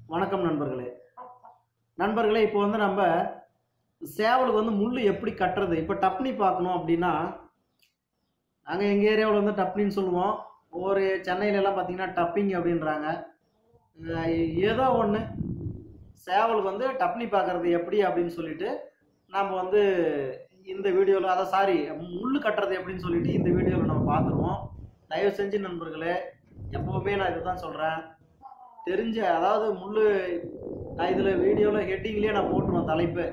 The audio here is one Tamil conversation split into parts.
வணக்கம் நண்பர்களே நண்பர்களே இப்போ வந்து நம்ம சேவலுக்கு வந்து முள் எப்படி கட்டுறது இப்போ டப்னி பார்க்கணும் அப்படின்னா நாங்கள் எங்கள் ஏரியாவில் வந்து டப்னின்னு சொல்லுவோம் ஒரு சென்னையில எல்லாம் பார்த்தீங்கன்னா டப்பிங் அப்படின்றாங்க அஹ் ஏதோ ஒன்று சேவலுக்கு வந்து டப்னி பார்க்கறது எப்படி அப்படின்னு சொல்லிட்டு நம்ம வந்து இந்த வீடியோவில் அதை சாரி முள் கட்டுறது எப்படின்னு சொல்லிட்டு இந்த வீடியோவில் நம்ம பார்த்துருவோம் தயவு செஞ்சு நண்பர்களே எப்போவுமே நான் இதுதான் சொல்கிறேன் தெரிஞ்ச அதாவது முள் நான் இதில் வீடியோவில் ஹெட்டிங்லேயே நான் போட்டுருவேன் தலைப்பு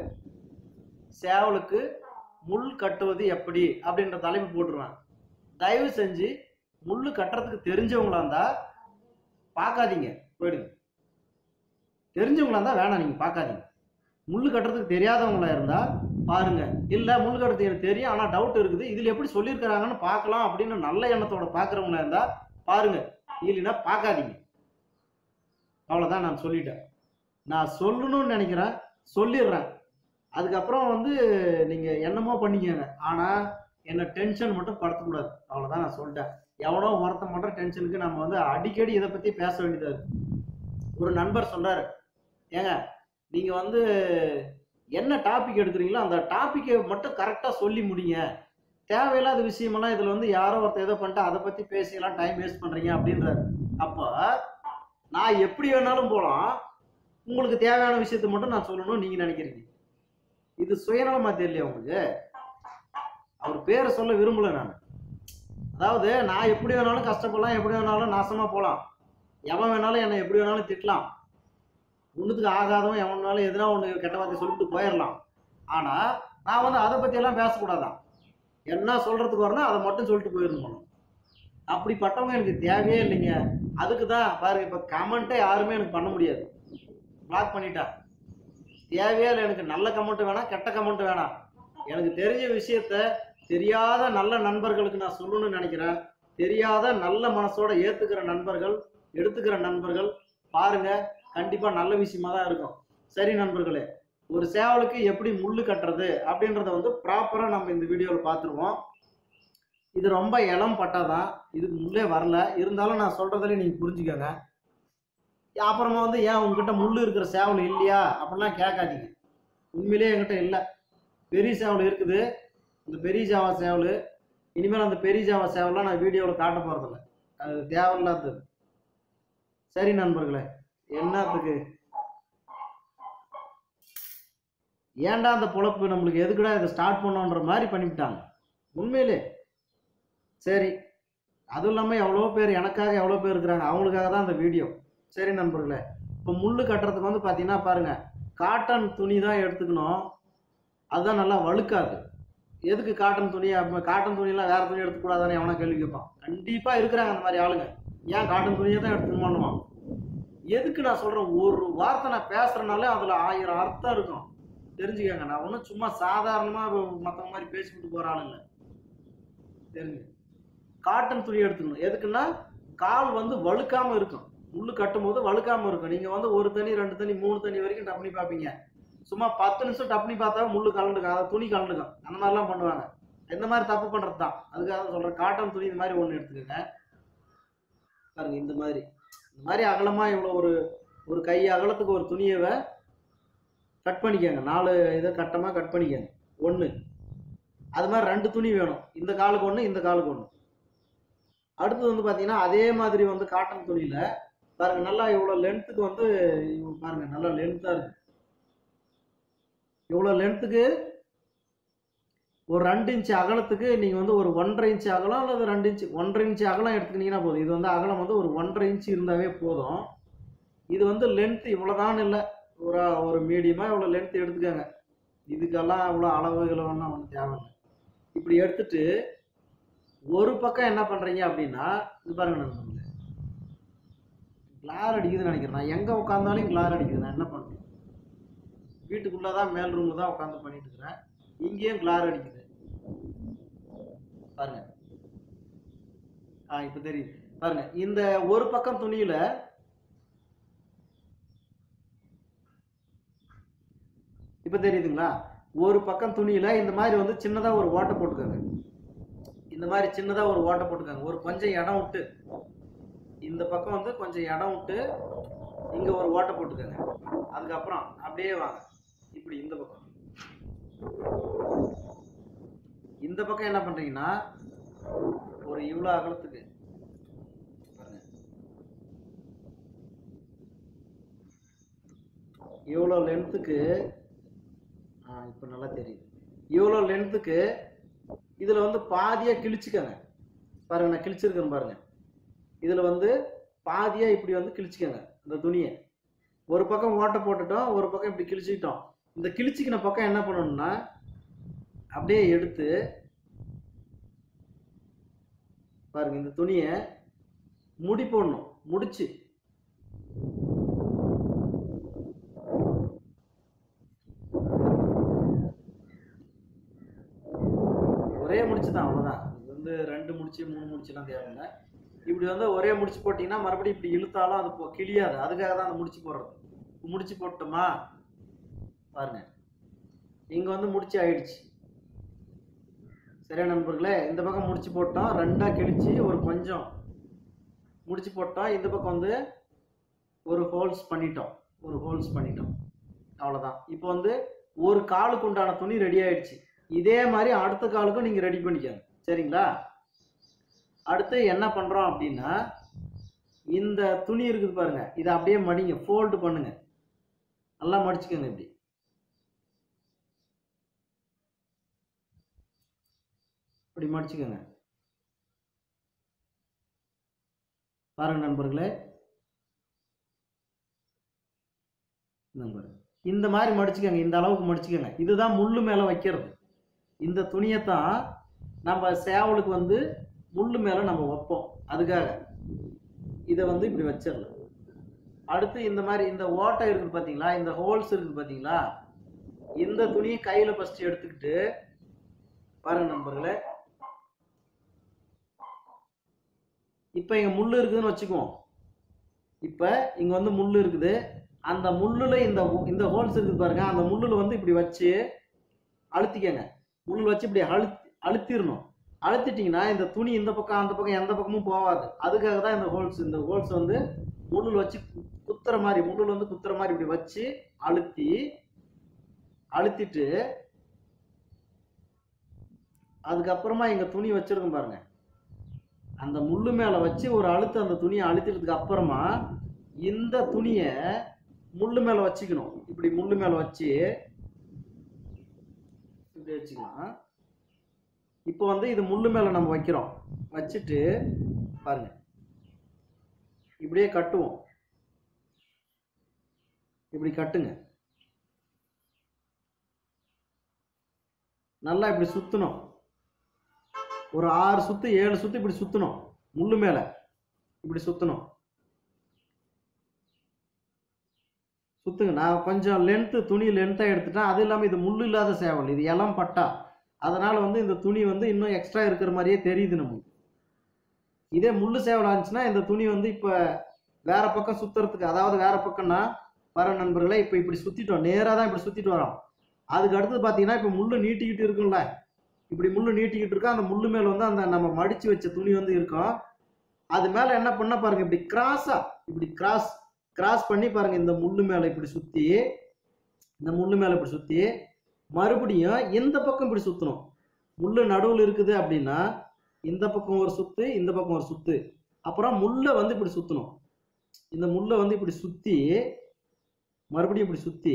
சேவலுக்கு முள் கட்டுவது எப்படி அப்படின்ற தலைப்பு போட்டுருவேன் தயவு செஞ்சு முள் கட்டுறதுக்கு தெரிஞ்சவங்களா இருந்தால் பார்க்காதீங்க போயிடுங்க தெரிஞ்சவங்களா இருந்தால் வேணாம் நீங்கள் பார்க்காதீங்க முள் கட்டுறதுக்கு தெரியாதவங்களா இருந்தால் பாருங்க இல்லை முள் கட்டுறது எனக்கு தெரியும் ஆனால் டவுட் இருக்குது இதில் எப்படி சொல்லியிருக்கிறாங்கன்னு பார்க்கலாம் அப்படின்னு நல்ல எண்ணத்தோட பார்க்குறவங்களா இருந்தால் பாருங்க இல்லைன்னா பார்க்காதீங்க அவ்வளோதான் நான் சொல்லிட்டேன் நான் சொல்லணும்னு நினைக்கிறேன் சொல்லிடுறேன் அதுக்கப்புறம் வந்து நீங்கள் என்னமோ பண்ணிக்கங்க ஆனால் என்ன டென்ஷன் மட்டும் படுத்தக்கூடாது அவ்வளோதான் நான் சொல்லிட்டேன் எவனோ ஒருத்தன் பண்ணுற டென்ஷனுக்கு நம்ம வந்து அடிக்கடி இதை பற்றி பேச வேண்டியதாக இருக்கு ஒரு நண்பர் சொல்றாரு ஏங்க நீங்கள் வந்து என்ன டாபிக் எடுக்கிறீங்களோ அந்த டாப்பிக்கை மட்டும் கரெக்டாக சொல்லி முடிங்க தேவையில்லாத விஷயமெல்லாம் இதில் வந்து யாரோ ஒருத்தர் ஏதோ பண்ணிட்டு அதை பற்றி பேசியெல்லாம் டைம் வேஸ்ட் பண்ணுறீங்க அப்படின்றாரு அப்போ நான் எப்படி வேணாலும் போகலாம் உங்களுக்கு தேவையான விஷயத்த மட்டும் நான் சொல்லணும்னு நீங்கள் நினைக்கிறீங்க இது சுயநலமா தெரியலையா உங்களுக்கு அவர் பேரை சொல்ல விரும்பல நான் அதாவது நான் எப்படி வேணாலும் கஷ்டப்படலாம் எப்படி வேணாலும் நாசமா போகலாம் எவன் வேணாலும் என்னை எப்படி வேணாலும் திட்டலாம் ஒன்றுத்துக்கு ஆகாதவன் எவன் வேணாலும் எதுனா ஒன்று கெட்ட வார்த்தை சொல்லிட்டு போயிடலாம் ஆனால் நான் வந்து அதை பற்றியெல்லாம் பேசக்கூடாதான் என்ன சொல்கிறதுக்கு வரணும் அதை மட்டும் சொல்லிட்டு போயிடணும் அப்படிப்பட்டவங்க எனக்கு தேவையே இல்லைங்க அதுக்கு தான் பாருங்க இப்போ கமெண்ட்டே யாருமே எனக்கு பண்ண முடியாது பிளாக் பண்ணிட்டேன் தேவையே இல்லை எனக்கு நல்ல கமெண்ட் வேணாம் கெட்ட கமெண்ட் வேணாம் எனக்கு தெரிஞ்ச விஷயத்த தெரியாத நல்ல நண்பர்களுக்கு நான் சொல்லணும்னு நினைக்கிறேன் தெரியாத நல்ல மனசோட ஏத்துக்கிற நண்பர்கள் எடுத்துக்கிற நண்பர்கள் பாருங்க கண்டிப்பா நல்ல விஷயமா தான் இருக்கும் சரி நண்பர்களே ஒரு சேவலுக்கு எப்படி முள்ளு கட்டுறது அப்படின்றத வந்து ப்ராப்பரா நம்ம இந்த வீடியோவில் பார்த்துருவோம் இது ரொம்ப இளம் பட்டாதான் இதுக்கு முள்ளே வரல இருந்தாலும் நான் சொல்றதுல நீங்க புரிஞ்சுக்கோங்க அப்புறமா வந்து ஏன் உங்ககிட்ட முள் இருக்கிற சேவல் இல்லையா அப்படிலாம் கேட்காதீங்க உண்மையிலேயே என்கிட்ட இல்லை பெரிய சேவல் இருக்குது இந்த பெரிய ஜாவா சேவல் இனிமேல் அந்த பெரிய ஜாவா சேவலாம் நான் வீடியோவில் காட்ட போகிறதில்ல அது தேவையில்லாதது சரி நண்பர்களே என்னத்துக்கு ஏன்டா அந்த பொழப்பு நம்மளுக்கு எதுக்குடா இதை ஸ்டார்ட் பண்ணோன்ற மாதிரி பண்ணிவிட்டாங்க உண்மையிலே சரி அதுவும் இல்லாமல் எவ்வளோ பேர் எனக்காக எவ்வளோ பேர் இருக்கிறாங்க அவங்களுக்காக தான் அந்த வீடியோ சரி நண்பர்களே இப்போ முள்ளு கட்டுறதுக்கு வந்து பார்த்தீங்கன்னா பாருங்க காட்டன் துணி தான் எடுத்துக்கணும் அதுதான் நல்லா வழுக்காது எதுக்கு காட்டன் துணி அப்ப காட்டன் துணியெல்லாம் வேற துணி எடுத்துக்கூடாதானே எவனா கேள்வி கேட்பான் கண்டிப்பாக இருக்கிறாங்க அந்த மாதிரி ஆளுங்க ஏன் காட்டன் துணியை தான் எடுத்துக்கணுமான்னுவான் எதுக்கு நான் சொல்கிறேன் ஒரு வார்த்தை நான் பேசுகிறனாலே அதில் ஆயிரம் அர்த்தம் இருக்கும் தெரிஞ்சுக்கங்க நான் ஒன்றும் சும்மா சாதாரணமாக மற்றவங்க மாதிரி பேசிக்கிட்டு போகிற ஆள் இல்லை தெரிஞ்சு காட்டன் துணி எடுத்துக்கணும் எதுக்குன்னா கால் வந்து வழுக்காம இருக்கும் முள்ளு கட்டும் போது வழுக்காம இருக்கும் நீங்க வந்து ஒரு தண்ணி ரெண்டு தண்ணி மூணு தண்ணி வரைக்கும் டப்னி பார்ப்பீங்க சும்மா பத்து நிமிஷம் டப்னி பார்த்தா முள்ளு கலந்துக்கும் அதாவது துணி கலந்துக்கும் அந்த மாதிரிலாம் பண்ணுவாங்க இந்த மாதிரி தப்பு பண்றது தான் அதுக்காக தான் சொல்றேன் காட்டன் துணி இந்த மாதிரி ஒன்று எடுத்துக்கோங்க பாருங்க இந்த மாதிரி இந்த மாதிரி அகலமா இவ்வளோ ஒரு ஒரு கை அகலத்துக்கு ஒரு துணியவை கட் பண்ணிக்கோங்க நாலு இதை கட்டமாக கட் பண்ணிக்கோங்க ஒன்று அது மாதிரி ரெண்டு துணி வேணும் இந்த காலுக்கு ஒன்று இந்த காலுக்கு ஒன்று அடுத்தது வந்து பார்த்தீங்கன்னா அதே மாதிரி வந்து காட்டன் துணியில் பாருங்க நல்லா இவ்வளோ லென்த்துக்கு வந்து இவ பாருங்க நல்லா லென்த்தாக இருக்கு இவ்வளோ லென்த்துக்கு ஒரு ரெண்டு இன்ச்சு அகலத்துக்கு நீங்கள் வந்து ஒரு ஒன்றரை இன்ச்சு அகலம் அல்லது ரெண்டு இன்ச்சு ஒன்றரை இன்ச்சு அகலம் எடுத்துக்கிட்டீங்கன்னா போதும் இது வந்து அகலம் வந்து ஒரு ஒன்றரை இன்ச்சு இருந்தாவே போதும் இது வந்து லென்த் இவ்வளோதான் இல்லை ஒரு ஒரு மீடியமாக இவ்வளோ லென்த் எடுத்துக்கோங்க இதுக்கெல்லாம் இவ்வளோ அளவுகள் ஒன்றும் ஒன்றும் தேவையில்லை இப்படி எடுத்துட்டு ஒரு பக்கம் என்ன பண்ணுறீங்க அப்படின்னா இது பாருங்க நண்பர்களே கிளார் அடிக்குதுன்னு நினைக்கிறேன் நான் எங்கே உட்காந்தாலும் கிளார் அடிக்குது நான் என்ன பண்ணுறேன் வீட்டுக்குள்ளே தான் மேல் ரூமில் தான் உட்காந்து பண்ணிட்டு இருக்கிறேன் இங்கேயும் கிளார் அடிக்குது பாருங்க ஆ இப்போ தெரியுது பாருங்க இந்த ஒரு பக்கம் துணியில இப்போ தெரியுதுங்களா ஒரு பக்கம் துணியில இந்த மாதிரி வந்து சின்னதாக ஒரு ஓட்டை போட்டுக்கோங்க இந்த மாதிரி சின்னதாக ஒரு ஓட்டை போட்டுக்கோங்க ஒரு கொஞ்சம் இடம் விட்டு இந்த பக்கம் வந்து கொஞ்சம் இடம் விட்டு இங்கே ஒரு ஓட்டை போட்டுக்கோங்க அதுக்கப்புறம் அப்படியே வாங்க இப்படி இந்த பக்கம் இந்த பக்கம் என்ன பண்ணுறீங்கன்னா ஒரு இவ்வளோ அகலத்துக்கு பாருங்க இவ்வளோ லென்த்துக்கு ஆ இப்போ நல்லா தெரியுது இவ்வளோ லென்த்துக்கு இதில் வந்து பாதியாக கிழிச்சுக்கோங்க பாருங்க நான் கிழிச்சிருக்கேன் பாருங்க இதில் வந்து பாதியாக இப்படி வந்து கிழிச்சுக்கோங்க இந்த துணியை ஒரு பக்கம் ஓட்டை போட்டுட்டோம் ஒரு பக்கம் இப்படி கிழிச்சிக்கிட்டோம் இந்த கிழிச்சிக்கின பக்கம் என்ன பண்ணணும்னா அப்படியே எடுத்து பாருங்க இந்த துணியை முடி போடணும் முடிச்சு ஒரே முடிச்சு தான் அவ்வளோதான் இது வந்து ரெண்டு முடிச்சு மூணு முடிச்சுலாம் தேவையில்லை இப்படி வந்து ஒரே முடிச்சு போட்டிங்கன்னா மறுபடியும் இப்படி இழுத்தாலும் அது போ- கிழியாது அதுக்காக தான் அந்த முடிச்சு போடுறது முடிச்சு போட்டோமா பாருங்க இங்கே வந்து முடிச்சு ஆயிடுச்சு சரியா நண்பர்களே இந்த பக்கம் முடிச்சு போட்டோம் ரெண்டாக கிழிச்சு ஒரு கொஞ்சம் முடிச்சு போட்டோம் இந்த பக்கம் வந்து ஒரு ஹோல்ஸ் பண்ணிட்டோம் ஒரு ஹோல்ஸ் பண்ணிட்டோம் அவ்வளோதான் இப்போ வந்து ஒரு காலுக்கு உண்டான துணி ரெடி ஆயிடுச்சு இதே மாதிரி அடுத்த காலுக்கும் நீங்கள் ரெடி பண்ணிக்கோங்க சரிங்களா அடுத்து என்ன பண்ணுறோம் அப்படின்னா இந்த துணி இருக்குது பாருங்க இதை அப்படியே மடிங்க ஃபோல்டு பண்ணுங்க நல்லா மடிச்சுக்கோங்க இப்படி இப்படி மடிச்சுக்கோங்க பாருங்க நண்பர்களே இந்தாங்க பாருங்க. இந்த மாதிரி மடிச்சுக்கோங்க இந்த அளவுக்கு மடிச்சுக்கோங்க இதுதான் முள்ளு மேலே வைக்கிறது இந்த துணியை தான் நம்ம சேவலுக்கு வந்து முள்ளு மேலே நம்ம வைப்போம் அதுக்காக இதை வந்து இப்படி வச்சிடலாம் அடுத்து இந்த மாதிரி இந்த ஓட்டை இருக்குது பார்த்தீங்களா இந்த ஹோல்ஸ் இருக்குது பார்த்தீங்களா இந்த துணியை கையில் ஃபஸ்ட்டு எடுத்துக்கிட்டு பாருங்க நண்பர்களே இப்போ இங்கே முள் இருக்குதுன்னு வச்சுக்குவோம் இப்போ இங்கே வந்து முள் இருக்குது அந்த முள்ளில் இந்த இந்த ஹோல்ஸ் இருக்குது பாருங்க அந்த முள்ளில் வந்து இப்படி வச்சு அழுத்திக்கங்க முள்ளில் வச்சு இப்படி அழுத்தி அழுத்திடணும் அழுத்திட்டிங்கன்னா இந்த துணி இந்த பக்கம் அந்த பக்கம் எந்த பக்கமும் போகாது அதுக்காக தான் இந்த ஹோல்ஸ் இந்த ஹோல்ஸ் வந்து முள்ளில் வச்சு கு- குத்துற மாதிரி முள்ளில் வந்து குத்துற மாதிரி இப்படி வச்சு அழுத்தி அழுத்திட்டு அதுக்கப்புறமா இங்க துணி வச்சிருக்கோம் பாருங்க அந்த முள்ளு மேல வச்சு ஒரு அழுத்து அந்த துணியை அழுத்திட்டதுக்கு அப்புறமா இந்த துணியை முள்ளு மேல வச்சுக்கணும் இப்படி முள்ளு மேல வச்சு இப்படி வச்சுக்கலாம் இப்போ வந்து இது முள்ளு மேல நம்ம வைக்கிறோம் வச்சுட்டு பாருங்க இப்படியே கட்டுவோம் இப்படி கட்டுங்க நல்லா இப்படி சுத்தணும் ஒரு ஆறு சுத்து ஏழு சுத்து இப்படி சுத்தணும் முள்ளு மேல இப்படி சுத்தணும் சுத்துங்க நான் கொஞ்சம் லென்த்து துணி லென்த்தாக எடுத்துட்டேன் அது இல்லாமல் இது முள்ளு இல்லாத சேவல் இது இளம் பட்டா அதனால வந்து இந்த துணி வந்து இன்னும் எக்ஸ்ட்ரா இருக்கிற மாதிரியே தெரியுது நமக்கு இதே முள்ளு சேவல் ஆச்சுன்னா இந்த துணி வந்து இப்போ வேற பக்கம் சுத்துறதுக்கு அதாவது வேற பக்கம்னா வர நண்பர்களே இப்போ இப்படி சுத்திட்டோம் நேராக தான் இப்படி சுத்திட்டு வரோம் அதுக்கு அடுத்தது பார்த்தீங்கன்னா இப்போ முள்ளு நீட்டிக்கிட்டு இருக்கும்ல இப்படி முள்ளு நீட்டிக்கிட்டு இருக்கா அந்த முள்ளு மேல வந்து அந்த நம்ம மடிச்சு வச்ச துணி வந்து இருக்கும் அது மேல என்ன பண்ண பாருங்க இப்படி கிராஸா இப்படி கிராஸ் கிராஸ் பண்ணி பாருங்க இந்த முள்ளு மேல இப்படி சுத்தி இந்த முள்ளு மேல இப்படி சுத்தி மறுபடியும் இந்த பக்கம் இப்படி சுத்தணும் முள்ளு நடுவில் இருக்குது அப்படின்னா இந்த பக்கம் ஒரு சுத்து இந்த பக்கம் ஒரு சுத்து அப்புறம் முள்ளை வந்து இப்படி சுத்தணும் இந்த முள்ளை வந்து இப்படி சுத்தி மறுபடியும் இப்படி சுத்தி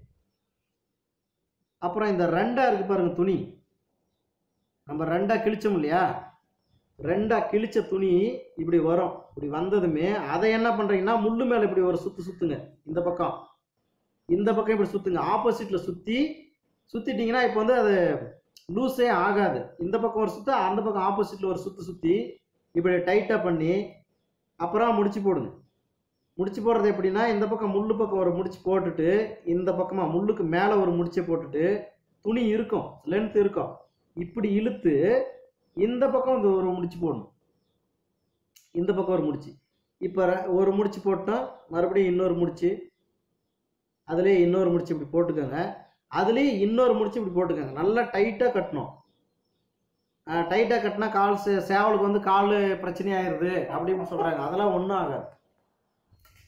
அப்புறம் இந்த ரெண்டா இருக்கு பாருங்க துணி நம்ம ரெண்டா கிழிச்சோம் இல்லையா ரெண்டா கிழிச்ச துணி இப்படி வரும் இப்படி வந்ததுமே அதை என்ன பண்றீங்கன்னா முள்ளு மேல இப்படி ஒரு சுத்து சுத்துங்க இந்த பக்கம் இந்த பக்கம் இப்படி சுத்துங்க ஆப்போசிட்ல சுத்தி சுத்திட்டீங்கன்னா இப்போ வந்து அது லூஸே ஆகாது இந்த பக்கம் ஒரு சுத்து அந்த பக்கம் ஆப்போசிட்ல ஒரு சுத்து சுத்தி இப்படி டைட்டா பண்ணி அப்புறம் முடிச்சு போடுங்க முடிச்சு போடுறது எப்படின்னா இந்த பக்கம் முள்ளு பக்கம் ஒரு முடிச்சு போட்டுட்டு இந்த பக்கமா முள்ளுக்கு மேல ஒரு முடிச்சை போட்டுட்டு துணி இருக்கும் லென்த் இருக்கும் இப்படி இழுத்து இந்த பக்கம் இந்த ஒரு முடிச்சு போடணும் இந்த பக்கம் ஒரு முடிச்சு இப்போ ஒரு முடிச்சு போட்டோம் மறுபடியும் இன்னொரு முடிச்சு அதுலேயே இன்னொரு முடிச்சு இப்படி போட்டுக்கோங்க அதுலேயே இன்னொரு முடிச்சு இப்படி போட்டுக்கோங்க நல்லா டைட்டாக கட்டணும் டைட்டாக கட்டினா கால் சே சேவலுக்கு வந்து கால் பிரச்சனையாயிருது அப்படின்னு சொல்கிறாங்க அதெல்லாம் ஒன்றும் ஆகாது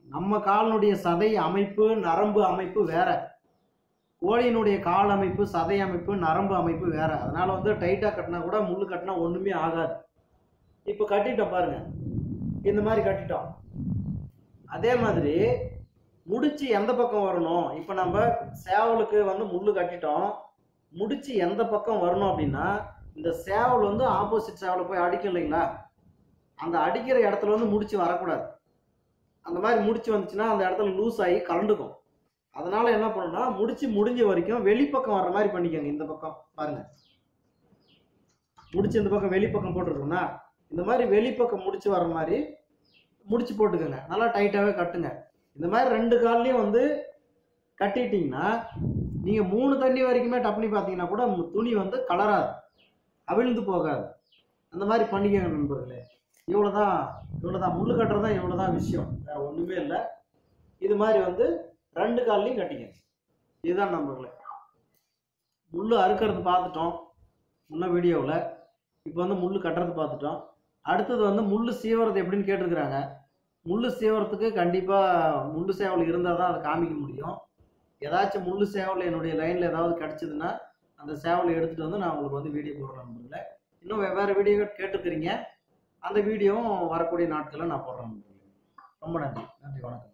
நம்ம காலினுடைய சதை அமைப்பு நரம்பு அமைப்பு வேற கோழியினுடைய கால் அமைப்பு சதை அமைப்பு நரம்பு அமைப்பு வேற அதனால வந்து டைட்டா கட்டினா கூட முள்ளு கட்டினா ஒண்ணுமே ஆகாது இப்போ கட்டிட்டோம் பாருங்க இந்த மாதிரி கட்டிட்டோம் அதே மாதிரி முடிச்சு எந்த பக்கம் வரணும் இப்போ நம்ம சேவலுக்கு வந்து முள்ளு கட்டிட்டோம் முடிச்சு எந்த பக்கம் வரணும் அப்படின்னா இந்த சேவல் வந்து ஆப்போசிட் சேவலை போய் அடிக்கும் இல்லைங்களா அந்த அடிக்கிற இடத்துல வந்து முடிச்சு வரக்கூடாது அந்த மாதிரி முடிச்சு வந்துச்சுன்னா அந்த இடத்துல லூஸ் ஆகி கலண்டுக்கும் அதனால என்ன பண்ணணும்னா முடிச்சு முடிஞ்ச வரைக்கும் வெளிப்பக்கம் வர்ற மாதிரி பண்ணிக்கோங்க இந்த பக்கம் பாருங்க முடிச்சு இந்த பக்கம் வெளிப்பக்கம் போட்டுருக்கோம்னா இந்த மாதிரி வெளிப்பக்கம் முடிச்சு வர மாதிரி முடிச்சு போட்டுக்கோங்க நல்லா டைட்டாகவே கட்டுங்க இந்த மாதிரி ரெண்டு கால்லையும் வந்து கட்டிட்டீங்கன்னா நீங்கள் மூணு தண்ணி வரைக்குமே டப்னி பார்த்தீங்கன்னா கூட உங்க துணி வந்து கலராது அவிழ்ந்து போகாது அந்த மாதிரி பண்ணிக்கோங்க நண்பர்களே இவ்வளோதான் இவ்வளோதான் முள்ளு கட்டுறது தான் இவ்வளோ தான் விஷயம் வேற ஒன்றுமே இல்லை இது மாதிரி வந்து ரெண்டு கால்லையும் கட்டிக்கங்க இதுதான் நண்பர்களே முள்ளு அறுக்கிறது பார்த்துட்டோம் முன்ன வீடியோவில் இப்போ வந்து முள்ளு கட்டுறது பார்த்துட்டோம் அடுத்தது வந்து முள்ளு சீவறது எப்படின்னு கேட்டிருக்கிறாங்க முள்ளு சீவறதுக்கு கண்டிப்பாக முள்ளு சேவல் இருந்தால் தான் அதை காமிக்க முடியும் ஏதாச்சும் முள்ளு சேவல் என்னுடைய லைனில் ஏதாவது கிடச்சிதுன்னா அந்த சேவலை எடுத்துகிட்டு வந்து நான் உங்களுக்கு வந்து வீடியோ போடுறேன் நண்பர்களே இன்னும் வெவ்வேறு வீடியோ கேட்டிருக்கிறீங்க அந்த வீடியோவும் வரக்கூடிய நாட்களில் நான் போடுறேன் நண்பர்களே. ரொம்ப நன்றி நன்றி வணக்கம்